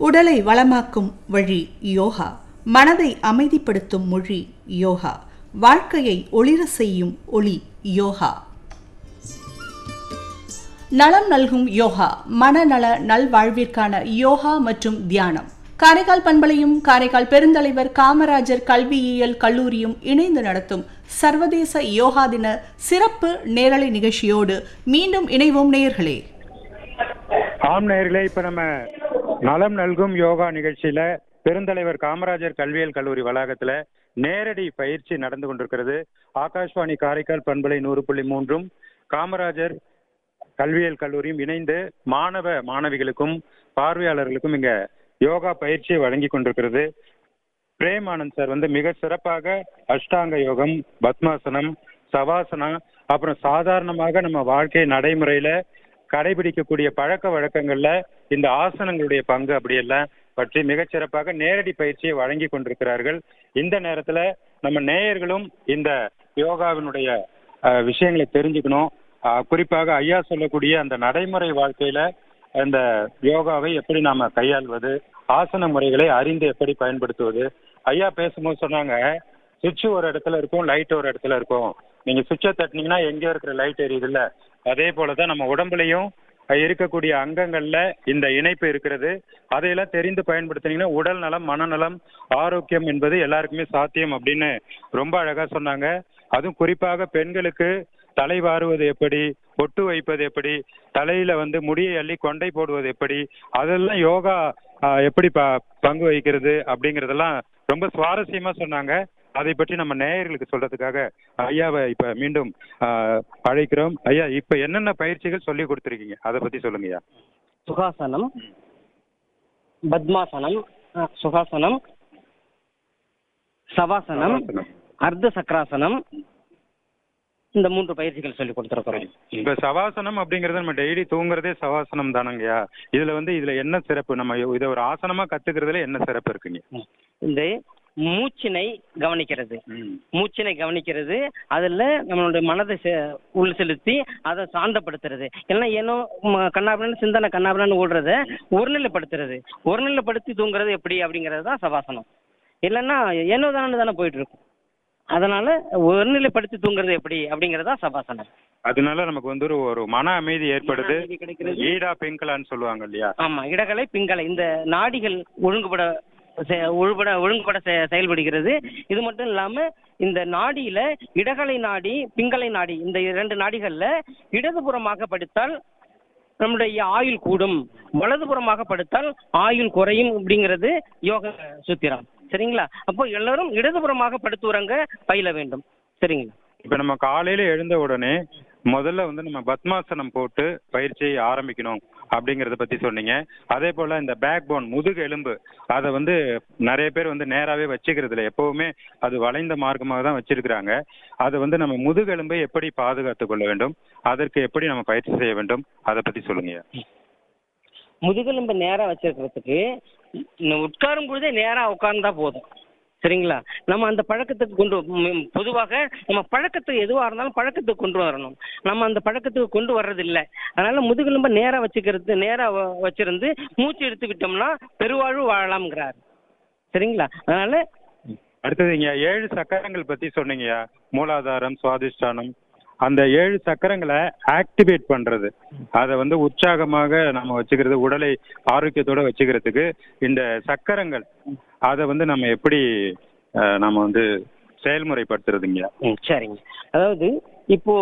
உடலை வளமாக்கும் வழி யோகா மனதை அமைதிப்படுத்தும் மொழி யோகா வாழ்க்கையை ஒளிர செய்யும் ஒளி யோகா நலம் நல்கும் யோகா மனநல நல்வாழ்விற்கான யோகா மற்றும் தியானம் காரைக்கால் பண்பலையும் காரைக்கால் பெருந்தலைவர் காமராஜர் கல்வியியல் கல்லூரியும் இணைந்து நடத்தும் சர்வதேச யோகா தின சிறப்பு நேரலை நிகழ்ச்சியோடு மீண்டும் இணைவோம் நேயர்களே ஆம் நேயர்களே இப்ப நம்ம நலம் நல்கும் யோகா நிகழ்ச்சியில பெருந்தலைவர் காமராஜர் கல்வியியல் கல்லூரி வளாகத்துல நேரடி பயிற்சி நடந்து கொண்டிருக்கிறது ஆகாஷ்வாணி காரைக்கால் பண்பலை நூறு புள்ளி மூன்றும் காமராஜர் கல்வியியல் கல்லூரியும் இணைந்து மாணவ மாணவிகளுக்கும் பார்வையாளர்களுக்கும் இங்க யோகா பயிற்சியை வழங்கி கொண்டிருக்கிறது பிரேம் ஆனந்த் சார் வந்து மிக சிறப்பாக அஷ்டாங்க யோகம் பத்மாசனம் சவாசனா அப்புறம் சாதாரணமாக நம்ம வாழ்க்கை நடைமுறையில கடைபிடிக்கக்கூடிய பழக்க வழக்கங்கள்ல இந்த ஆசனங்களுடைய பங்கு அப்படியெல்லாம் பற்றி மிகச் சிறப்பாக நேரடி பயிற்சியை வழங்கி கொண்டிருக்கிறார்கள் இந்த நேரத்துல நம்ம நேயர்களும் இந்த யோகாவினுடைய அஹ், விஷயங்களை தெரிஞ்சுக்கணும் அஹ், குறிப்பாக ஐயா சொல்லக்கூடிய அந்த நடைமுறை வாழ்க்கையில அந்த யோகாவை எப்படி நாம கையாள்வது ஆசன முறைகளை அறிந்து எப்படி பயன்படுத்துவது ஐயா பேசும்போது சொன்னாங்க சுவிட்ச் ஒரு இடத்துல இருக்கும் லைட் ஒரு இடத்துல இருக்கும் நீங்க சுவிட்சை தட்டினீங்கன்னா எங்கேயோ இருக்கிற லைட் எரியுது இல்ல அதே போலதான் நம்ம உடம்புலயும் இருக்கக்கூடிய அங்கங்கள்ல இந்த இணைப்பு இருக்கிறது அதையெல்லாம் தெரிந்து பயன்படுத்தினீங்கன்னா உடல் நலம் மனநலம் ஆரோக்கியம் என்பது எல்லாருக்குமே சாத்தியம் அப்படின்னு ரொம்ப அழகா சொன்னாங்க அதுவும் குறிப்பாக பெண்களுக்கு தலை வாருவது எப்படி பொட்டு வைப்பது எப்படி தலையில வந்து முடியை அள்ளி கொண்டை போடுவது எப்படி அதெல்லாம் யோகா ஆஹ், எப்படி ப- பங்கு வகிக்கிறது அப்படிங்கறதெல்லாம் ரொம்ப சுவாரஸ்யமா சொன்னாங்க அதை பற்றி நம்ம நேயர்களுக்கு சொல்றதுக்காக ஐயாவை இப்ப மீண்டும் ஆஹ், அழைக்கிறோம் ஐயா இப்ப என்னென்ன பயிற்சிகள் சொல்லி கொடுத்துருக்கீங்க அதை பத்தி சொல்லுங்கய்யா சுகாசனம் பத்மாசனம் அஹ், சுகாசனம் சவாசனம் அர்த்த சக்கராசனம் இந்த மூன்று பயிற்சிகள் சொல்லி கொடுத்துருக்குறோம் இப்ப சவாசனம் அப்படிங்கறது நம்ம டெய்லி தூங்குறதே சவாசனம் தானங்கய்யா இதுல வந்து இதுல என்ன சிறப்பு நம்ம இதை ஒரு ஆசனமா கத்துக்கிறதுல என்ன சிறப்பு இருக்குங்க இந்த மூச்சினை கவனிக்கிறது மூச்சினை கவனிக்கிறது அதில் நம்மளுடைய மனதை செ- உள் செலுத்தி அதை சாந்தப்படுத்துறது இல்லைன்னா ஏனோ ம- கண்ணாபின்னு சிந்தனை கண்ணாபின்னு ஓடுறத ஒருநிலைப்படுத்துறது ஒருநிலைப்படுத்தி தூங்குறது எப்படி அப்படிங்கிறது தான் சவாசனம் இல்லைன்னா ஏனோ தானே தானே போயிட்டு இருக்கும் அதனால ஒருநிலைப்படுத்தி தூங்குறது எப்படி அப்படிங்கிறது தான் சபாசனம் அதனால நமக்கு வந்து ஒரு ஒரு மன அமைதி ஏற்படுது மன அமைதி கிடைக்கிறது. ஈடா பிங்கலான்னு சொல்லுவாங்க இல்லையா ஆமா இடகலை பிங்கலை இந்த நாடிகள் ஒழுங்குபட செ- ஒழுங்குபட ஒழுங்குபட செ- செயல்படுகிறது இது மட்டும் இல்லாம இந்த நாடியில இடகலை நாடி பிங்கலை நாடி இந்த இரண்டு நாடிகள்ல இடதுபுறமாக படுத்தால் நம்முடைய ஆயுள் கூடும் வலதுபுறமாக படுத்தால் ஆயுள் குறையும் அப்படிங்கிறது யோக சூத்திரம் சரிங்களா அப்போ எல்லாரும் இடதுபுறமாக படுத்து உறங்க பயில வேண்டும் சரிங்களா இப்ப நம்ம காலையில எழுந்த உடனே முதல்ல வந்து நம்ம பத்மாசனம் போட்டு பயிற்சியை ஆரம்பிக்கணும் அப்படிங்கறத பத்தி சொன்னீங்க அதே போல இந்த பேக் போன் முதுகு எலும்பு அதை வந்து நிறைய பேர் வந்து நேராவே வச்சுக்கிறது இல்லை எப்பவுமே அது வளைந்த மார்க்கமாக தான் வச்சிருக்கிறாங்க அதை வந்து நம்ம முதுகெலும்பை எப்படி பாதுகாத்து கொள்ள வேண்டும் அதற்கு எப்படி நம்ம பயிற்சி செய்ய வேண்டும் அதை பத்தி சொல்லுங்க முதுகெலும்பு நேரா வச்சிருக்கிறதுக்கு ந- உட்காரும் பொழுதே நேரா உட்கார்ந்தா போதும் சரிங்களா நம்ம அந்த பழக்கத்துக்கு கொண்டு ம், பொதுவாக நம்ம பழக்கத்துக்கு எதுவாக இருந்தாலும் பழக்கத்துக்கு கொண்டு வரணும் நம்ம அந்த பழக்கத்துக்கு கொண்டு வர்றது இல்லை அதனால முதுகெலும்பை நேரா வச்சுக்கிறது நேரா வ- வச்சிருந்து மூச்சு எடுத்துக்கிட்டோம்னா பெருவாழ்வு வாழலாம்ங்கிறார் சரிங்களா அதனால அடுத்தது இங்க ஏழு சக்கரங்கள் பத்தி சொன்னீங்கயா மூலாதாரம் சுவாதிஷ்டானம் அந்த ஏழு சக்கரங்களை ஆக்டிவேட் பண்றது அதை வந்து உற்சாகமாக நம்ம வச்சுக்கிறது உடலை ஆரோக்கியத்தோட வச்சுக்கிறதுக்கு இந்த சக்கரங்கள் அதை வந்து நம்ம எப்படி அஹ், நம்ம வந்து செயல்முறைப்படுத்துறதுங்க ம் சரிங்க அதாவது இப்போ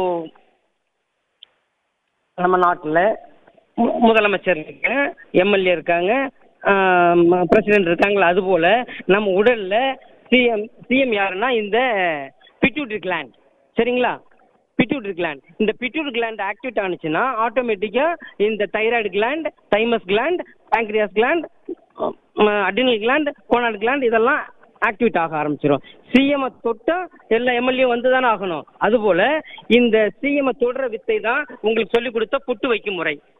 நம்ம நாட்டில் முதலமைச்சர் இருக்காங்க எம்எல்ஏ இருக்காங்க பிரசிடென்ட் இருக்காங்களா அதுபோல் நம்ம உடலில் சிஎம் சிஎம் யாருன்னா இந்த பிட்யூட்ரி கிளாண்ட் சரிங்களா பிட்யூட்ரி கிளாண்ட் இந்த பிட்யூட்ரி கிளாண்ட் ஆக்டிவேட் ஆனிச்சுன்னா ஆட்டோமேட்டிக்காக இந்த thyroid gland thymus gland pancreas gland adrenal gland gonad gland இதெல்லாம் ஆக்டிவேட் ஆக ஆரம்பிச்சிடும் சிஎம் தொட்டா எல்லா எம்எல்ஏ வந்து தானே ஆகணும் அதுபோல இந்த சிஎம் தொடுற வித்தை தான் உங்களுக்கு சொல்லி கொடுத்த புட்டு வைக்கும் முறை